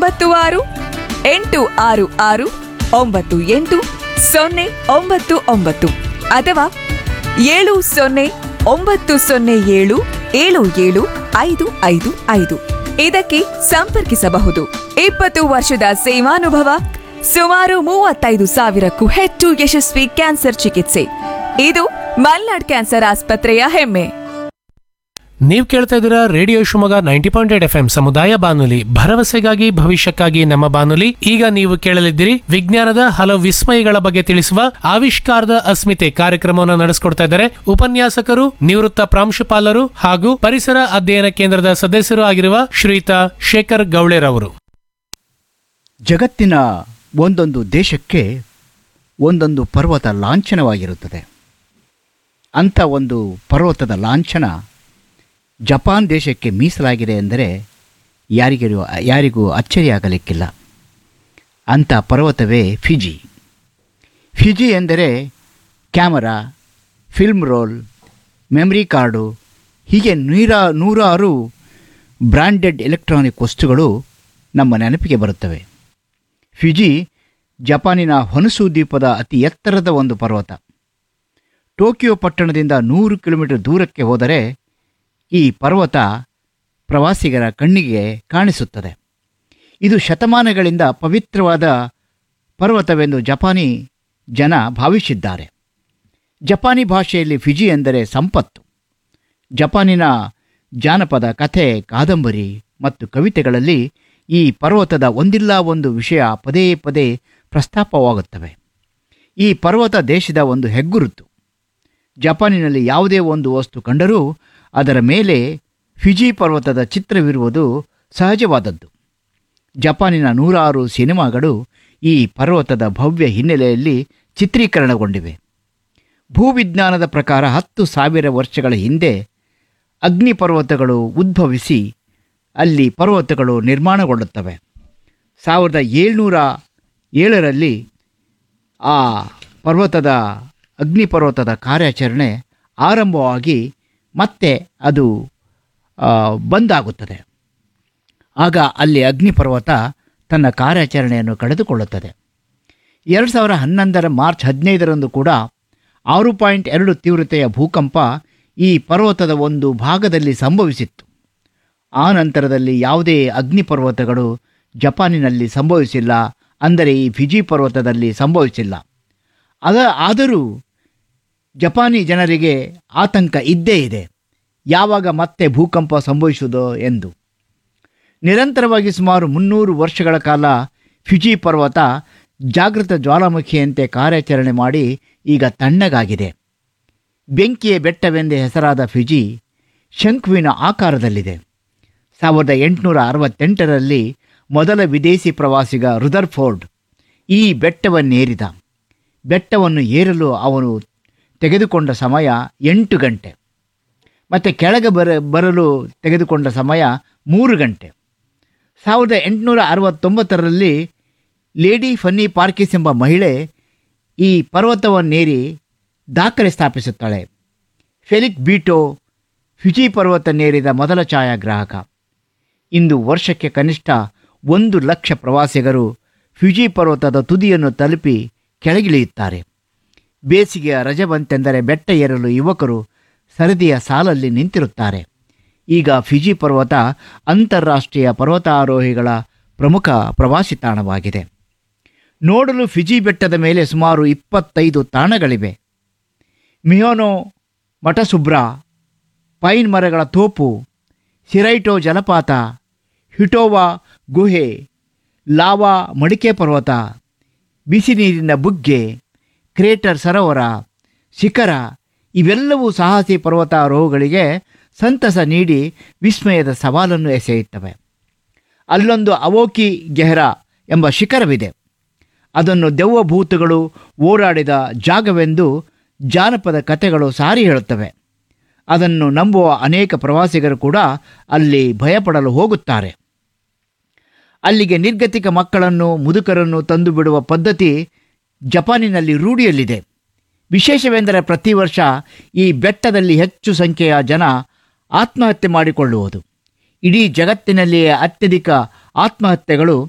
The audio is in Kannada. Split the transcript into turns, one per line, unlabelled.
ಒಂಬತ್ತು ಆರು ಎಂಟು ಆರು ಆರು ಒಂಬತ್ತು ಎಂಟು ಸೊನ್ನೆ ಒಂಬತ್ತು ಒಂಬತ್ತು ಅಥವಾ ಏಳು ಸೊನ್ನೆ ಒಂಬತ್ತು ಸೊನ್ನೆ ಏಳು ಏಳು ಏಳು ಐದು ಐದು ಐದು ಇದಕ್ಕೆ ಸಂಪರ್ಕಿಸಬಹುದು ಇಪ್ಪತ್ತು ವರ್ಷದ ಸೇವಾನುಭವ ಸುಮಾರು ಮೂವತ್ತೈದು ಸಾವಿರಕ್ಕೂ ಹೆಚ್ಚು ಯಶಸ್ವಿ ಕ್ಯಾನ್ಸರ್ ಚಿಕಿತ್ಸೆ ಇದು ಮಲ್ನಾಡ್ ಕ್ಯಾನ್ಸರ್ ಆಸ್ಪತ್ರೆಯ ಹೆಮ್ಮೆ
ನೀವು ಕೇಳ್ತಾ ಇದ್ದೀರಾ radio Shivamogga ninety point eight F M ಸಮುದಾಯ ಬಾನುಲಿ ಭರವಸೆಗಾಗಿ ಭವಿಷ್ಯಕ್ಕಾಗಿ ನಮ್ಮ ಬಾನುಲಿ ಈಗ ನೀವು ಕೇಳಲಿದ್ದೀರಿ ವಿಜ್ಞಾನದ ಹಲವು ವಿಸ್ಮಯಗಳ ಬಗ್ಗೆ ತಿಳಿಸುವ ಆವಿಷ್ಕಾರದ ಅಸ್ಮಿತೆ ಕಾರ್ಯಕ್ರಮವನ್ನು ನಡೆಸಿಕೊಡ್ತಾ ಇದ್ದಾರೆ ಉಪನ್ಯಾಸಕರು ನಿವೃತ್ತ ಪ್ರಾಂಶುಪಾಲರು ಹಾಗೂ ಪರಿಸರ ಅಧ್ಯಯನ ಕೇಂದ್ರದ ಸದಸ್ಯರು ಆಗಿರುವ ಶ್ರೀಯುತ ಶೇಖರ್ ಗೌಳೆರವರು
ಜಗತ್ತಿನ ಒಂದೊಂದು ದೇಶಕ್ಕೆ ಒಂದೊಂದು ಪರ್ವತ ಲಾಂಛನವಾಗಿರುತ್ತದೆ ಅಂಥ ಒಂದು ಪರ್ವತದ ಲಾಂಛನ ಜಪಾನ್ ದೇಶಕ್ಕೆ ಮೀಸಲಾಗಿದೆ ಎಂದರೆ ಯಾರಿಗೂ ಯಾರಿಗೂ ಅಚ್ಚರಿಯಾಗಲಿಕ್ಕಿಲ್ಲ ಅಂಥ ಪರ್ವತವೇ ಫಿಜಿ ಫಿಜಿ ಎಂದರೆ camera film roll memory card ಹೀಗೆ ನೂರ ನೂರಾರು ಬ್ರ್ಯಾಂಡೆಡ್ ಎಲೆಕ್ಟ್ರಾನಿಕ್ ವಸ್ತುಗಳು ನಮ್ಮ ನೆನಪಿಗೆ ಬರುತ್ತವೆ ಫಿಜಿ ಜಪಾನಿನ ಹೊನಸು ದ್ವೀಪದ ಅತಿ ಎತ್ತರದ ಒಂದು ಪರ್ವತ ಟೋಕಿಯೋ ಪಟ್ಟಣದಿಂದ ನೂರು ಕಿಲೋಮೀಟರ್ ದೂರಕ್ಕೆ ಹೋದರೆ ಈ ಪರ್ವತ ಪ್ರವಾಸಿಗರ ಕಣ್ಣಿಗೆ ಕಾಣಿಸುತ್ತದೆ ಇದು ಶತಮಾನಗಳಿಂದ ಪವಿತ್ರವಾದ ಪರ್ವತವೆಂದು ಜಪಾನಿ ಜನ ಭಾವಿಸಿದ್ದಾರೆ ಜಪಾನಿ ಭಾಷೆಯಲ್ಲಿ ಫಿಜಿ ಎಂದರೆ ಸಂಪತ್ತು ಜಪಾನಿನ ಜಾನಪದ ಕಥೆ ಕಾದಂಬರಿ ಮತ್ತು ಕವಿತೆಗಳಲ್ಲಿ ಈ ಪರ್ವತದ ಒಂದಿಲ್ಲ ಒಂದು ವಿಷಯ ಪದೇ ಪದೇ ಪ್ರಸ್ತಾಪವಾಗುತ್ತವೆ ಈ ಪರ್ವತ ದೇಶದ ಒಂದು ಹೆಗ್ಗುರುತು ಜಪಾನಿನಲ್ಲಿ ಯಾವುದೇ ಒಂದು ವಸ್ತು ಕಂಡರೂ ಅದರ ಮೇಲೆ ಫಿಜಿ ಪರ್ವತದ ಚಿತ್ರವಿರುವುದು ಸಹಜವಾದದ್ದು ಜಪಾನಿನ ನೂರಾರು ಸಿನಿಮಾಗಳು ಈ ಪರ್ವತದ ಭವ್ಯ ಹಿನ್ನೆಲೆಯಲ್ಲಿ ಚಿತ್ರೀಕರಣಗೊಂಡಿವೆ ಭೂವಿಜ್ಞಾನದ ಪ್ರಕಾರ ಹತ್ತು ಸಾವಿರ ವರ್ಷಗಳ ಹಿಂದೆ ಅಗ್ನಿ ಪರ್ವತಗಳು ಉದ್ಭವಿಸಿ ಅಲ್ಲಿ ಪರ್ವತಗಳು ನಿರ್ಮಾಣಗೊಳ್ಳುತ್ತವೆ ಸಾವಿರದ ಏಳ್ನೂರ ಏಳರಲ್ಲಿ ಆ ಪರ್ವತದ ಅಗ್ನಿ ಪರ್ವತದ ಕಾರ್ಯಾಚರಣೆ ಆರಂಭವಾಗಿ ಮತ್ತೆ ಅದು ಆ, ಬಂದಾಗುತ್ತದೆ ಆಗ ಅಲ್ಲಿ ಅಗ್ನಿ ಪರ್ವತ ತನ್ನ ಕಾರ್ಯಾಚರಣೆಯನ್ನು ಕಳೆದುಕೊಳ್ಳುತ್ತದೆ ಎರಡು ಸಾವಿರ ಹನ್ನೊಂದರ ಮಾರ್ಚ್ ಹದಿನೈದರಂದು ಕೂಡ ಆರು ಪಾಯಿಂಟ್ ಎರಡು ತೀವ್ರತೆಯ ಭೂಕಂಪ ಈ ಪರ್ವತದ ಒಂದು ಭಾಗದಲ್ಲಿ ಸಂಭವಿಸಿತ್ತು ಆ ನಂತರದಲ್ಲಿ ಯಾವುದೇ ಅಗ್ನಿ ಪರ್ವತಗಳು ಜಪಾನಿನಲ್ಲಿ ಸಂಭವಿಸಿಲ್ಲ ಅಂದರೆ ಈ ಫಿಜಿ ಪರ್ವತದಲ್ಲಿ ಸಂಭವಿಸಿಲ್ಲ ಅದ ಆದರೂ ಜಪಾನಿ ಜನರಿಗೆ ಆತಂಕ ಇದ್ದೇ ಇದೆ ಯಾವಾಗ ಮತ್ತೆ ಭೂಕಂಪ ಸಂಭವಿಸುವುದೋ ಎಂದು ನಿರಂತರವಾಗಿ ಸುಮಾರು ಮುನ್ನೂರು ವರ್ಷಗಳ ಕಾಲ ಫಿಜಿ ಪರ್ವತ ಜಾಗೃತ ಜ್ವಾಲಾಮುಖಿಯಂತೆ ಕಾರ್ಯಾಚರಣೆ ಮಾಡಿ ಈಗ ತಣ್ಣಗಾಗಿದೆ ಬೆಂಕಿಯ ಬೆಟ್ಟವೆಂದೇ ಹೆಸರಾದ ಫಿಜಿ ಶಂಕುವಿನ ಆಕಾರದಲ್ಲಿದೆ ಸಾವಿರದ ಎಂಟುನೂರ ಅರವತ್ತೆಂಟರಲ್ಲಿ ಮೊದಲ ವಿದೇಶಿ ಪ್ರವಾಸಿಗ ರುದರ್ಫೋರ್ಡ್ ಈ ಬೆಟ್ಟವನ್ನೇರಿದ ಬೆಟ್ಟವನ್ನು ಏರಲು ಅವನು ತೆಗೆದುಕೊಂಡ ಸಮಯ ಎಂಟು ಗಂಟೆ ಮತ್ತು ಕೆಳಗೆ ಬರ ಬರಲು ತೆಗೆದುಕೊಂಡ ಸಮಯ ಮೂರು ಗಂಟೆ ಸಾವಿರದ ಎಂಟುನೂರ ಅರವತ್ತೊಂಬತ್ತರಲ್ಲಿ ಲೇಡಿ ಫನ್ನಿ ಪಾರ್ಕಿಸ್ ಎಂಬ ಮಹಿಳೆ ಈ ಪರ್ವತವನ್ನೇರಿ ದಾಖಲೆ ಸ್ಥಾಪಿಸುತ್ತಾಳೆ ಫೆಲಿಕ್ ಬೀಟೋ ಫಿಜಿ ಪರ್ವತನ್ನೇರಿದ ಮೊದಲ ಛಾಯಾಗ್ರಾಹಕ ಇಂದು ವರ್ಷಕ್ಕೆ ಕನಿಷ್ಠ ಒಂದು ಲಕ್ಷ ಪ್ರವಾಸಿಗರು ಫಿಜಿ ಪರ್ವತದ ತುದಿಯನ್ನು ತಲುಪಿ ಕೆಳಗಿಳಿಯುತ್ತಾರೆ ಬೇಸಿಗೆಯ ರಜೆ ಬಂತೆಂದರೆ ಬೆಟ್ಟ ಏರಲು ಯುವಕರು ಸರದಿಯ ಸಾಲಲ್ಲಿ ನಿಂತಿರುತ್ತಾರೆ ಈಗ ಫಿಜಿ ಪರ್ವತ ಅಂತಾರಾಷ್ಟ್ರೀಯ ಪರ್ವತಾರೋಹಿಗಳ ಪ್ರಮುಖ ಪ್ರವಾಸಿ ತಾಣವಾಗಿದೆ ನೋಡಲು ಫಿಜಿ ಬೆಟ್ಟದ ಮೇಲೆ ಸುಮಾರು ಇಪ್ಪತ್ತೈದು ತಾಣಗಳಿವೆ ಮಿಯೋನೋ ಮಠಸುಬ್ರ ಪೈನ್ ಮರಗಳ ತೋಪು ಸಿರೈಟೋ ಜಲಪಾತ ಹಿಟೋವಾ ಗುಹೆ ಲಾವಾ ಮಡಿಕೆ ಪರ್ವತ ಬಿಸಿ ನೀರಿನ ಬುಗ್ಗೆ ಕ್ರೇಟರ್ ಸರೋವರ ಶಿಖರ ಇವೆಲ್ಲವೂ ಸಾಹಸಿ ಪರ್ವತಾರೋಹಗಳಿಗೆ ಸಂತಸ ನೀಡಿ ವಿಸ್ಮಯದ ಸವಾಲನ್ನು ಎಸೆಯುತ್ತವೆ ಅಲ್ಲೊಂದು ಅವೋಕಿ ಗೆಹ್ರಾ ಎಂಬ ಶಿಖರವಿದೆ ಅದನ್ನು ದೆವ್ವಭೂತಗಳು ಓಡಾಡಿದ ಜಾಗವೆಂದು ಜಾನಪದ ಕಥೆಗಳು ಸಾರಿ ಹೇಳುತ್ತವೆ ಅದನ್ನು ನಂಬುವ ಅನೇಕ ಪ್ರವಾಸಿಗರು ಕೂಡ ಅಲ್ಲಿ ಭಯಪಡಲು ಹೋಗುತ್ತಾರೆ ಅಲ್ಲಿಗೆ ನಿರ್ಗತಿಕ ಮಕ್ಕಳನ್ನು ಮುದುಕರನ್ನು ತಂದು ಬಿಡುವ ಪದ್ಧತಿ ಜಪಾನಿನಲ್ಲಿ ರೂಢಿಯಲ್ಲಿದೆ ವಿಶೇಷವೆಂದರೆ ಪ್ರತಿ ವರ್ಷ ಈ ಬೆಟ್ಟದಲ್ಲಿ ಹೆಚ್ಚು ಸಂಖ್ಯೆಯ ಜನ ಆತ್ಮಹತ್ಯೆ ಮಾಡಿಕೊಳ್ಳುವುದು ಇಡೀ ಜಗತ್ತಿನಲ್ಲಿಯೇ ಅತ್ಯಧಿಕ ಆತ್ಮಹತ್ಯೆಗಳು